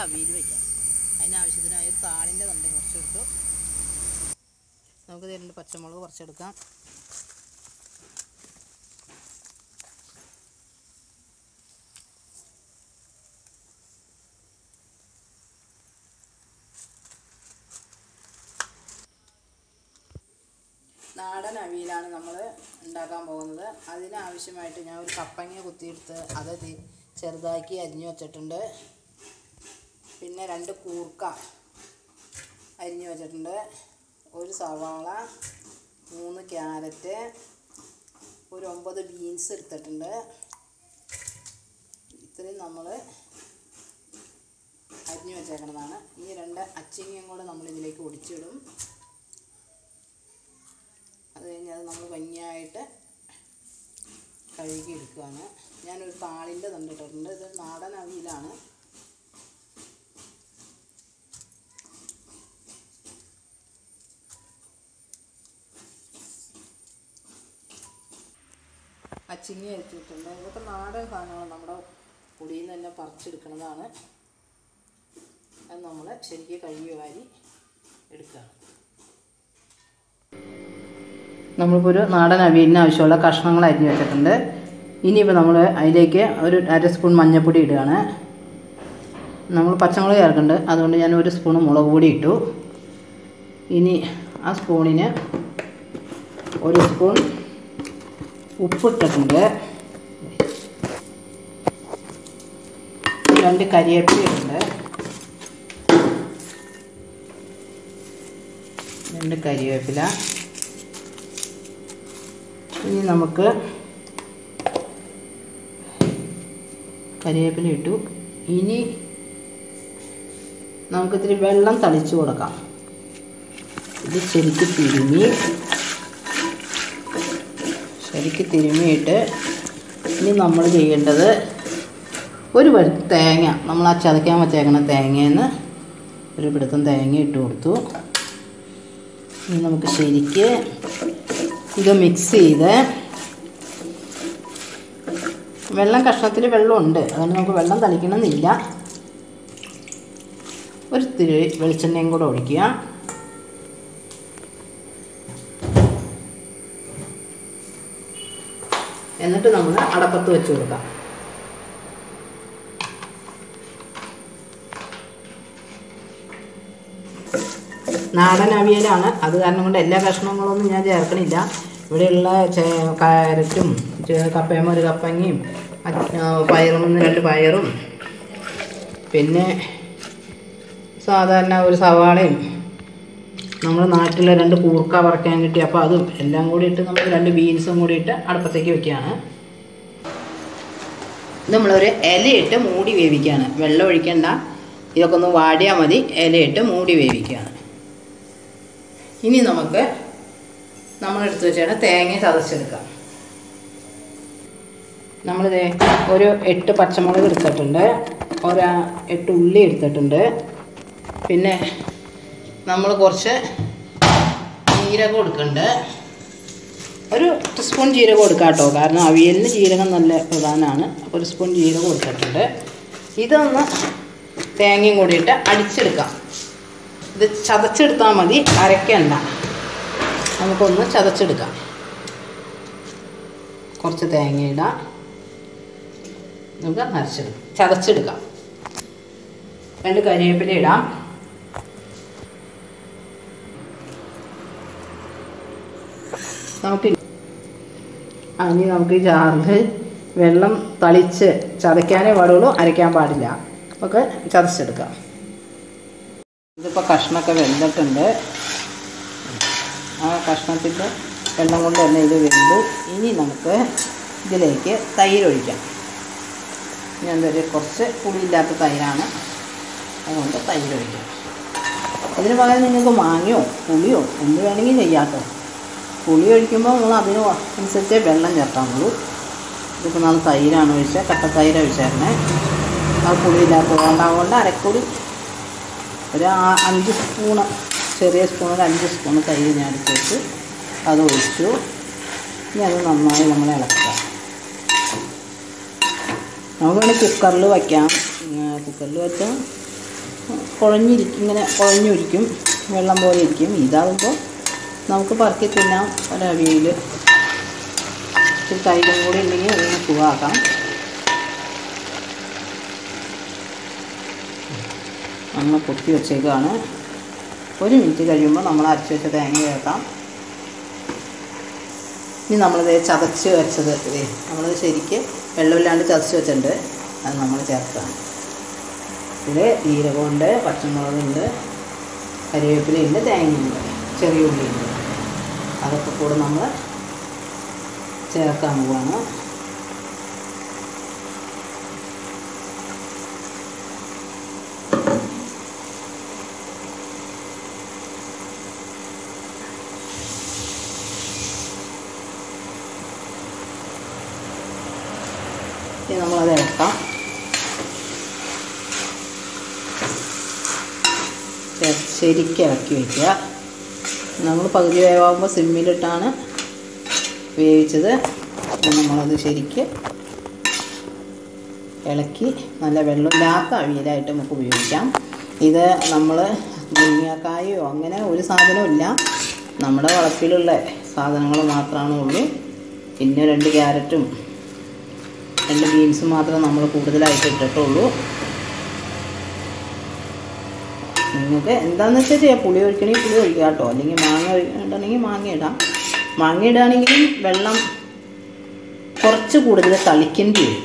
അവിയൽ വയ്ക്കാം അതിനാവശ്യത്തിനായ ഒരു താളിൻ്റെ തണ്ട് കുറച്ചെടുത്തു നമുക്ക് ഇതിൽ രണ്ട് പച്ചമുളക് കുറച്ചെടുക്കാം നാടൻ അവിയലാണ് നമ്മൾ ഉണ്ടാക്കാൻ പോകുന്നത് അതിനാവശ്യമായിട്ട് ഞാൻ ഒരു കപ്പങ്ങ കുത്തിയെടുത്ത് അത് തി- ചെറുതാക്കി അരിഞ്ഞു വച്ചിട്ടുണ്ട് പിന്നെ രണ്ട് കൂർക്ക അരിഞ്ഞു വച്ചിട്ടുണ്ട് ഒരു സവാള മൂന്ന് ക്യാരറ്റ് ഒരു ഒമ്പത് ബീൻസ് എടുത്തിട്ടുണ്ട് ഇത്രയും നമ്മൾ അരിഞ്ഞു വെച്ചേക്കുന്നതാണ് ഈ രണ്ട് അച്ചിങ്ങയും കൂടെ നമ്മൾ ഇതിലേക്ക് ഒടിച്ചിടും അത് കഴിഞ്ഞ് അത് നമ്മൾ ഭംഗിയായിട്ട് കഴുകി എടുക്കുകയാണ് ഞാനൊരു താളിൻ്റെ തണ്ടിട്ടുണ്ട് ഇത് നാടൻ അവിയിലാണ് അച്ചിങ്ങി എടുത്തിട്ടുണ്ട് ഇതൊക്കെ നാടൻ സാധനങ്ങൾ നമ്മുടെ പൊടിയിൽ നിന്ന് തന്നെ പറിച്ചെടുക്കുന്നതാണ് അത് നമ്മൾ ശരിക്കും കഴുകി വാരി എടുക്കുകയാണ് നമ്മളിപ്പോൾ ഒരു നാടൻ അവിയലിന് ആവശ്യമുള്ള കഷ്ണങ്ങൾ അരിഞ്ഞു വെച്ചിട്ടുണ്ട് ഇനിയിപ്പോൾ നമ്മൾ അതിലേക്ക് ഒരു അര സ്പൂൺ മഞ്ഞൾപ്പൊടി ഇടുകയാണ് നമ്മൾ പച്ചമുളക് ചേർക്കുന്നുണ്ട് അതുകൊണ്ട് ഞാൻ ഒരു സ്പൂൺ മുളക് പൊടി ഇട്ടു ഇനി ആ സ്പൂണിന് ഒരു സ്പൂൺ ഉപ്പിട്ടിട്ടുണ്ട് രണ്ട് കരിവേപ്പിലയുണ്ട് രണ്ട് കരിവേപ്പില ഇനി നമുക്ക് കരിവേപ്പില ഇട്ടു ഇനി നമുക്കിത്തിരി വെള്ളം തളിച്ചു കൊടുക്കാം ഇത് ശരിക്ക് തിരുമ്മി ശരിക്ക് തിരുമ്മിയിട്ട് ഇനി നമ്മൾ ചെയ്യേണ്ടത് ഒരു വരി തേങ്ങ നമ്മൾ ആ ചതയ്ക്കാൻ വച്ചേക്കണ തേങ്ങയെന്ന് ഒരു പിടുത്തം തേങ്ങ ഇട്ട് കൊടുത്തു ഇനി നമുക്ക് ശരിക്ക് ഇത് മിക്സ് ചെയ്ത് വെള്ളം കഷ്ണത്തിൽ വെള്ളമുണ്ട് അതുകൊണ്ട് നമുക്ക് വെള്ളം തളിക്കണമെന്നില്ല ഒരു തിരി വെളിച്ചെണ്ണയും കൂടെ ഒഴിക്കുക എന്നിട്ട് നമ്മൾ അടപ്പത്ത് വെച്ച് കൊടുക്കാം നാടൻ അവിയലാണ് അത് കാരണം കൊണ്ട് എല്ലാ കഷ്ണങ്ങളൊന്നും ഞാൻ ചേർക്കണില്ല ഇവിടെയുള്ള ചേ- കാരറ്റും ചേ- കപ്പയും ഒരു കപ്പങ്ങയും അത് പയറും ഒന്ന് രണ്ട് പയറും പിന്നെ സാധാരണ ഒരു സവാളയും നമ്മുടെ നാട്ടിലെ രണ്ട് കൂർക്ക വറക്കാൻ കിട്ടി അപ്പോൾ അതും എല്ലാം കൂടി ഇട്ട് നമ്മൾ രണ്ട് ബീൻസും കൂടി ഇട്ട് അടുപ്പത്തേക്ക് വെക്കുകയാണ് ഇത് നമ്മളൊരു ഇലയിട്ട് മൂടി വേവിക്കുകയാണ് വെള്ളം ഒഴിക്കണ്ട ഇതൊക്കെ ഒന്ന് വാടിയാൽ മതി ഇലയിട്ട് മൂടി വേവിക്കുകയാണ് ഇനി നമുക്ക് നമ്മളെടുത്ത് വെച്ചാണ് തേങ്ങ ചതച്ചെടുക്കാം നമ്മളിത് ഒരു എട്ട് പച്ചമുളക് എടുത്തിട്ടുണ്ട് ഒരു എട്ട് ഉള്ളി എടുത്തിട്ടുണ്ട് പിന്നെ നമ്മൾ കുറച്ച് ജീരകം എടുക്കുന്നുണ്ട് ഒരു സ്പൂൺ ജീരകം കൊടുക്കാം കേട്ടോ കാരണം അവിയലിന് ജീരകം നല്ല പ്രധാനമാണ് അപ്പോൾ ഒരു സ്പൂൺ ജീരകം എടുത്തിട്ടുണ്ട് ഇതൊന്ന് തേങ്ങയും കൂടിയിട്ട് അടിച്ചെടുക്കാം ഇത് ചതച്ചെടുത്താൽ മതി അരയ്ക്കണ്ട നമുക്കൊന്ന് ചതച്ചെടുക്കാം കുറച്ച് തേങ്ങ ഇടാം നമുക്ക് നരച്ചെടുക്കാം ചതച്ചെടുക്കാം രണ്ട് കരിവേപ്പില ഇടാം നമുക്ക് ആ, ഇനി നമുക്ക് ഈ ജാറിൽ വെള്ളം തളിച്ച് ചതയ്ക്കാനേ പാടുള്ളൂ അരയ്ക്കാൻ പാടില്ല നമുക്ക് ചതച്ചെടുക്കാം ഇതിപ്പോൾ കഷ്ണമൊക്കെ വെന്തിട്ടുണ്ട് ആ കഷ്ണത്തിൻ്റെ വെള്ളം കൊണ്ട് തന്നെ ഇത് വെന്തു ഇനി നമുക്ക് ഇതിലേക്ക് തൈര് ഒഴിക്കാം ഞാൻ ഒരു കുറച്ച് പുളിയില്ലാത്ത തൈരാണ് അതുകൊണ്ട് തൈര് ഒഴിക്കാം അതിന് പകരം നിങ്ങൾക്ക് മാങ്ങയോ പുളിയോ എന്ത് വേണമെങ്കിൽ ചെയ്യാട്ടോ പുളി ഒഴിക്കുമ്പോൾ നമ്മൾ അതിന് അനുസരിച്ചേ വെള്ളം ചേർക്കാമുള്ളൂ ഇതിപ്പോൾ നമ്മൾ തൈരാണ് ഒഴിച്ചത് കട്ട തൈര് ഒഴിച്ചേക്കണേ അത് പുളിയില്ലാത്തതുകൊണ്ട് അതുകൊണ്ട് അരക്കൂടി ഒരു ആ- അഞ്ച് സ്പൂണ് ചെറിയ സ്പൂൺ ഒരു അഞ്ച് സ്പൂൺ തൈര് ഞാൻ എടുത്ത് വെച്ച് അത് ഒഴിച്ചു ഇനി അത് നന്നായി നമ്മൾ ഇളക്കുക നമുക്ക് വേണമെങ്കിൽ കുക്കറിൽ വയ്ക്കാം കുക്കറിൽ വെച്ചാൽ കുഴഞ്ഞിരിക്കും ഇങ്ങനെ കുഴഞ്ഞൊരിക്കും വെള്ളം പോലെ ഇരിക്കും ഇതാകുമ്പോൾ നമുക്ക് പറക്കി തിന്നാം ഒരവിയൽ ഇച്ചിരി തൈരും കൂടി ഉണ്ടെങ്കിൽ അതിന് സുഖമാക്കാം അങ്ങ് പൊത്തി വെച്ചേക്കാണ് ഒരു മിനിറ്റ് കഴിയുമ്പോൾ നമ്മൾ അരച്ച് വെച്ച തേങ്ങ ചേർക്കാം ഇനി നമ്മളിത് ചതച്ച് വെച്ചത് ഇതേ നമ്മൾ ശരിക്ക് വെള്ളമില്ലാണ്ട് ചതച്ച് വെച്ചിട്ടുണ്ട് അത് നമ്മൾ ചേർക്കാം ഇതിൽ ജീരകമുണ്ട് പച്ചമുളകുണ്ട് കരിവേപ്പിലയുണ്ട് തേങ്ങയുണ്ട് ചെറിയ ഉള്ളിയുണ്ട് അതൊക്കെ കൂടെ നമ്മൾ ചേർക്കാൻ പോവാണ് ഇനി നമ്മളത് ഇളക്കാം ചെ- ശരിക്ക് ഇളക്കി വയ്ക്കുക നമ്മൾ പകുതി വേവാകുമ്പോൾ സിമ്മിലിട്ടാണ് വേവിച്ചത് അപ്പോൾ നമ്മളത് ശരിക്ക് ഇളക്കി നല്ല വെള്ളമില്ലാത്ത അവിയലായിട്ട് നമുക്ക് ഉപയോഗിക്കാം ഇത് നമ്മൾ മുരിങ്ങക്കായോ അങ്ങനെ ഒരു സാധനവും ഇല്ല നമ്മുടെ വളപ്പിലുള്ള സാധനങ്ങൾ മാത്രമാണ് ഉള്ളൂ പിന്നെ രണ്ട് ക്യാരറ്റും രണ്ട് ബീൻസും മാത്രമേ നമ്മൾ കൂടുതലായിട്ട് ഇട്ടിട്ടുള്ളൂ നിങ്ങൾക്ക് എന്താണെന്ന് വെച്ചാൽ ചെയ്യാം പുളി ഒഴിക്കണമെങ്കിൽ പുളി ഒഴിക്കുക കേട്ടോ അല്ലെങ്കിൽ മാങ്ങ ഇടണമെങ്കിൽ മാങ്ങ ഇടാം മാങ്ങ ഇടുകയാണെങ്കിലും വെള്ളം കുറച്ച് കൂടുതൽ തളിക്കേണ്ടി വരും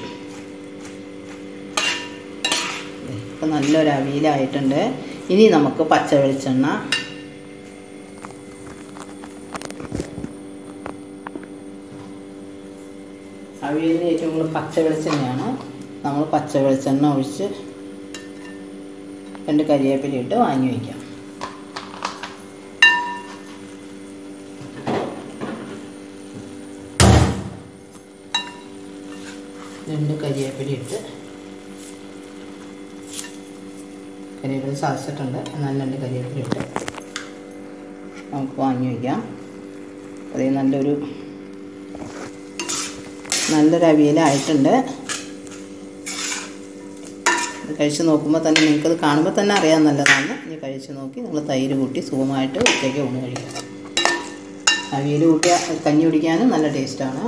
ഇപ്പം നല്ലൊരു അവിയലായിട്ടുണ്ട് ഇനി നമുക്ക് പച്ച വെളിച്ചെണ്ണ അവിയലിന് ഏറ്റവും കൂടുതൽ പച്ച വെളിച്ചെണ്ണയാണ് നമ്മൾ പച്ച വെളിച്ചെണ്ണ ഒഴിച്ച് രണ്ട് കരിവേപ്പില ഇട്ട് വാങ്ങി വയ്ക്കാം രണ്ട് കരിവേപ്പില ഇട്ട് കരിവേപ്പില ചതച്ചിട്ടുണ്ട് എന്നാൽ രണ്ട് കരിവേപ്പില ഇട്ട് നമുക്ക് വാങ്ങി വയ്ക്കാം അതേ നല്ലൊരു നല്ലൊരു അവിയലായിട്ടുണ്ട് ഇത് കഴിച്ച് നോക്കുമ്പോൾ തന്നെ നിങ്ങൾക്കത് കാണുമ്പോൾ തന്നെ അറിയാൻ നല്ലതാണ് ഇനി കഴിച്ച് നോക്കി നിങ്ങൾ തൈര് കൂട്ടി സുഖമായിട്ട് ഉച്ചയ്ക്ക് ഊണ് കഴിക്കാം അവിയൽ കൂട്ടി കഞ്ഞി കുടിക്കാനും നല്ല ടേസ്റ്റാണ്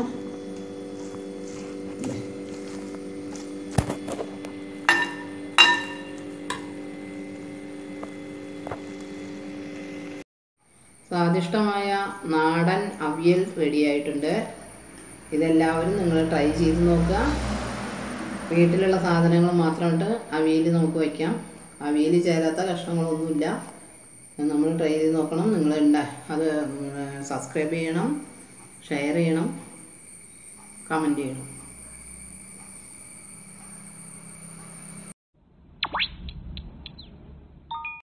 സ്വാദിഷ്ടമായ നാടൻ അവിയൽ റെഡിയായിട്ടുണ്ട് ഇതെല്ലാവരും നിങ്ങൾ ട്രൈ ചെയ്ത് നോക്കുക വീട്ടിലുള്ള സാധനങ്ങൾ മാത്രമിട്ട് അവിയൽ നമുക്ക് വയ്ക്കാം അവിയൽ ചേരാത്ത കഷ്ണങ്ങളൊന്നുമില്ല നമ്മൾ ട്രൈ ചെയ്ത് നോക്കണം നിങ്ങൾ ഉണ്ടാ അത് സബ്സ്ക്രൈബ് ചെയ്യണം ഷെയർ ചെയ്യണം കമൻറ്റ് ചെയ്യണം